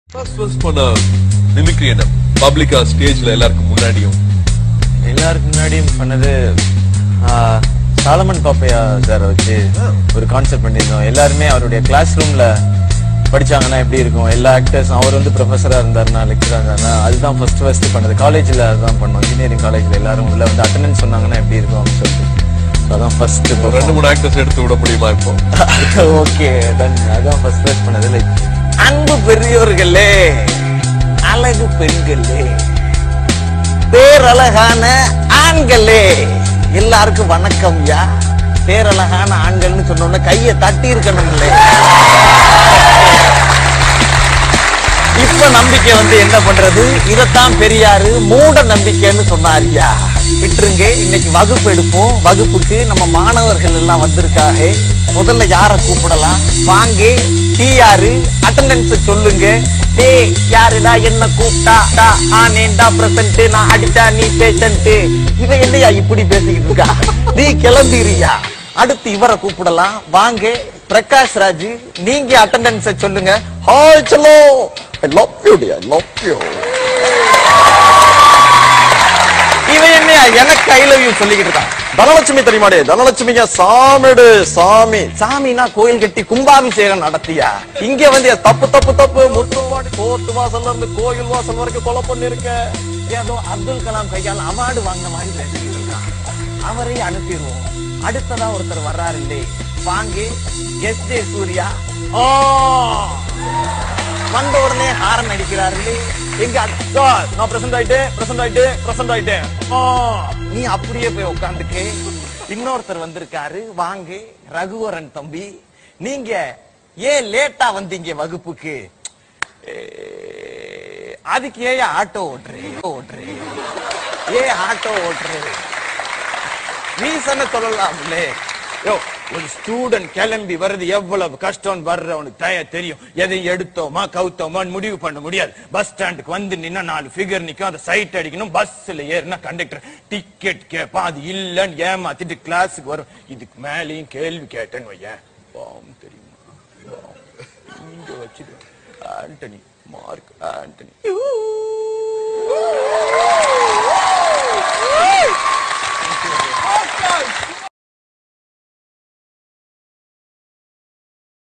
First first பண்ண mimicry என்ன பப்ளிக்கா ஸ்டேஜ்ல எல்லாருக்கும் முன்னாடியும் எல்லாருக்கு முன்னாடியும் பண்ணது ஆ, சாலமன் பாப்பையா சார் வச்சு ஒரு கான்செப்ட் பண்ணியிருந்தோம் எல்லாருமே அவருடைய கிளாஸ் ரூம்ல படிச்சாங்கன்னா எப்படி இருக்கும் எல்லா ஆக்டர்ஸும் அவர் வந்து ப்ரொஃபஸரா இருந்தாருன்னா லெக்சரா இருந்தாருன்னா அதுதான் ஃபர்ஸ்ட் ஃபர்ஸ்ட் பண்ணது காலேஜ்ல அதுதான் பண்ணோம் இன்ஜினியரிங் காலேஜ்ல எல்லாரும் உள்ள வந்து அட்டெண்டன்ஸ் சொன்னாங்கன்னா எப்படி இருக்கும் அப்படின்னு சொல்லிட்டு So அதான் ஃபர்ஸ்ட் ஒரு ரெண்டு மூணு ஆக்டர்ஸ் எடுத்து விட முடியுமா இப்போ ஓகே டன் அதான் ஃபர்ஸ்ட் ஃபர்ஸ்ட் பண்ணது லைக் அன்பு பெரியோர்களே அழகு பெண்களே பேரழகான ஆண்களே எல்லாருக்கும் வணக்கம் யா பேரழகான ஆண்கள்னு சொன்னோம்னா கையை தட்டி இருக்கணும்ல இப்ப நம்பிக்கை வந்து என்ன பண்றது இதத்தான் பெரியாரு மூட நம்பிக்கைன்னு சொன்னாரியா விட்டுருங்க இன்னைக்கு வகுப்பு எடுப்போம் வகுப்புக்கு நம்ம மாணவர்கள் எல்லாம் வந்திருக்காங்க முதல்ல யார கூப்பிடலாம் வாங்க டீ யாரு அட்டெண்டன்ஸ் சொல்லுங்க டேய் யாருடா என்ன கூப்பிட்டா டா ஆனேண்டா பிரசன்ட் நான் அடிச்சா நீ பேஷண்ட் இவன் என்னையா இப்படி பேசிக்கிட்டு இருக்கா நீ கிளம்பிறியா அடுத்து இவரை கூப்பிடலாம் வாங்க பிரகாஷ் ராஜ் நீங்க அட்டெண்டன்ஸ் சொல்லுங்க ஹாய் சலோ I love you dear love you இவன் என்ன எனக்கு ஐ லவ் யூ சொல்லிக்கிட்டு இருக்கான் தனலட்சுமி தெரியுமாடே தனலட்சுமிங்க சாமிடு சாமி சாமினா கோயில் கட்டி கும்பாபிஷேகம் நடத்தியா இங்க வந்து தப்பு தப்பு தப்பு முத்துவாடி கோர்ட் வாசல்ல இருந்து கோயில் வாசல் வரைக்கும் கொலை பண்ணிருக்க ஏதோ அப்துல் கலாம் கையால் அவார்டு வாங்கின மாதிரி பேசிக்கிட்டு இருக்கான் அவரையும் அனுப்பிடுவோம் அடுத்ததா ஒருத்தர் வர்றாரு இல்லே வாங்க எஸ் ஜே சூர்யா ஆ வந்த உடனே ஹாரன் அடிக்கிறாரு எங்க சார் நான் பிரசன்ட் ஆயிட்டேன் பிரசன்ட் ஆயிட்டேன் பிரசன்ட் ஆயிட்டேன் ஆ, நீ அப்படியே போய் உட்காந்துக்கு இன்னொருத்தர் வந்திருக்காரு வாங்க ரகுவரன் தம்பி நீங்க ஏன் லேட்டா வந்தீங்க வகுப்புக்கு ஏ, அதுக்கு ஏன் ஆட்டோ ஓட்டுறே ஓட்டுறே ஏன் ஆட்டோ ஓட்டுறே ரீசனை சொல்லலாம்ல யோ ஒரு ஸ்டூடெண்ட் கிளம்பி வர்றது எவ்வளவு கஷ்டம் வர்றவனுக்கு தய தெரியும் எதை எடுத்தோமா கவுத்தோமான்னு முடிவு பண்ண முடியாது பஸ் ஸ்டாண்டுக்கு வந்து நின்னா நாலு ஃபிகர் நிக்கும் அதை சைட் அடிக்கணும் பஸ்ல ஏறினா கண்டக்டர் டிக்கெட் கேட்பான் அது இல்லன்னு ஏமாத்திட்டு கிளாஸுக்கு வரும் இதுக்கு மேலேயும் கேள்வி கேட்டேன்னு வையேன் பாவம் தெரியுமா பாவம். இங்க வச்சுட்டு ஆண்டனி மார்க் ஆண்டனி